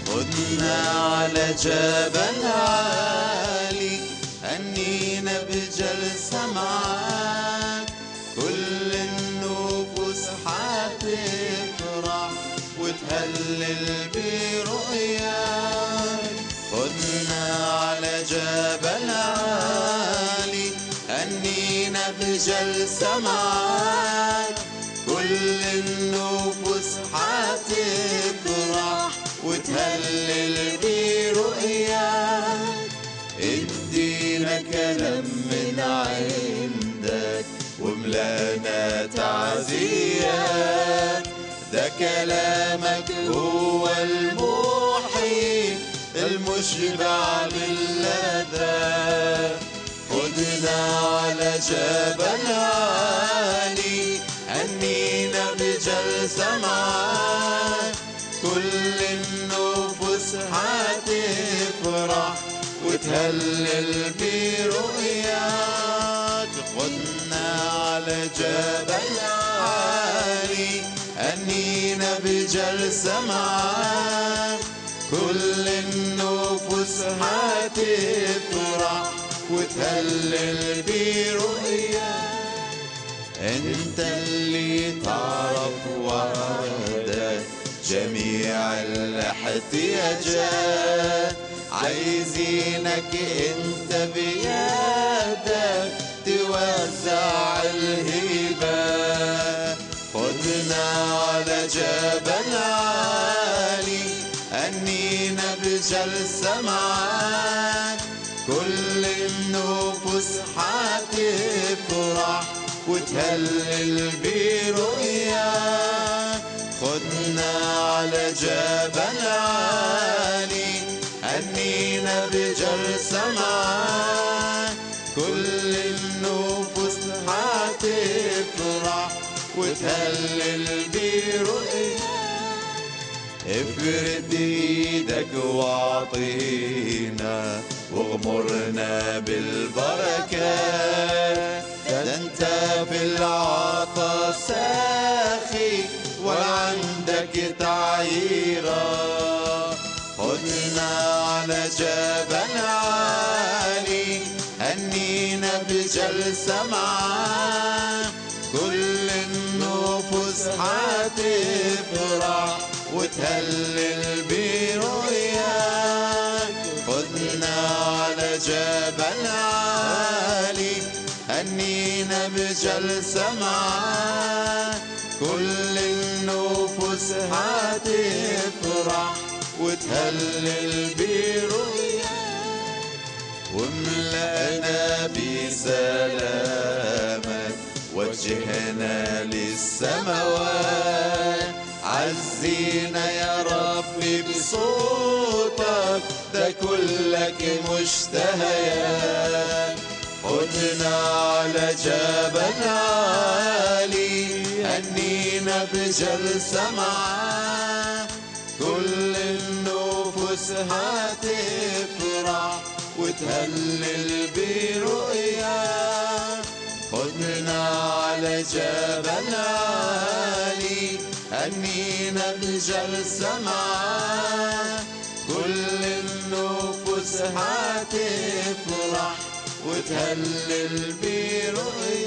خدنا على جبل عالي هنينا بجلسة معاك كل النفوس حتفرح وتهلل برؤياك خدنا على جبل عالي هنينا بجلسة معاك كل النفوس حتفرح وتهلل برؤياك ادينا كلام من عندك وملانا تعزيات ده كلامك هو المحيي المشبع باللذات خدنا على جبل عالي هنينا بجلسة معاك كل النفوس حتفرح وتهلل برؤياك خدنا على جبل عالي هنينا بجلسة معاك كل النفوس حتفرح وتهلل برؤياك انت اللي تعرف وحدك جميع الاحتياجات عايزينك انت بيدك توزع الهبات خدنا على جبل عالي هنينا بجلسة معاك كل النفوس حتفرح وتهلل برؤياك خدنا على جبل عالي هنينا بجلسة معاك كل النفوس حتفرح وتهلل برؤياك افرد ايدك واعطينا واغمرنا بالبركات ده انت في العطا ساخي ولا عندك تعييرة خدنا على جبل عالي هنينا بجلسة معاك كل النفوس حتفرح وتهلل برؤياك خدنا على جبل عالي هنينا بجلسة معاك كل النفوس حتفرح وتهلل برؤياك وملأنا بسلامك وجهنا للسماوات عزينا يا ربي بصوتك ده كلك مشتهيات خدنا على جبل عالي هنينا بجلسة معاك كل النفوس هتفرح وتهلل برؤياك خدنا على جبل عالي هنينا بجلسة معاك كل النفوس هتفرح وتهلل برؤياك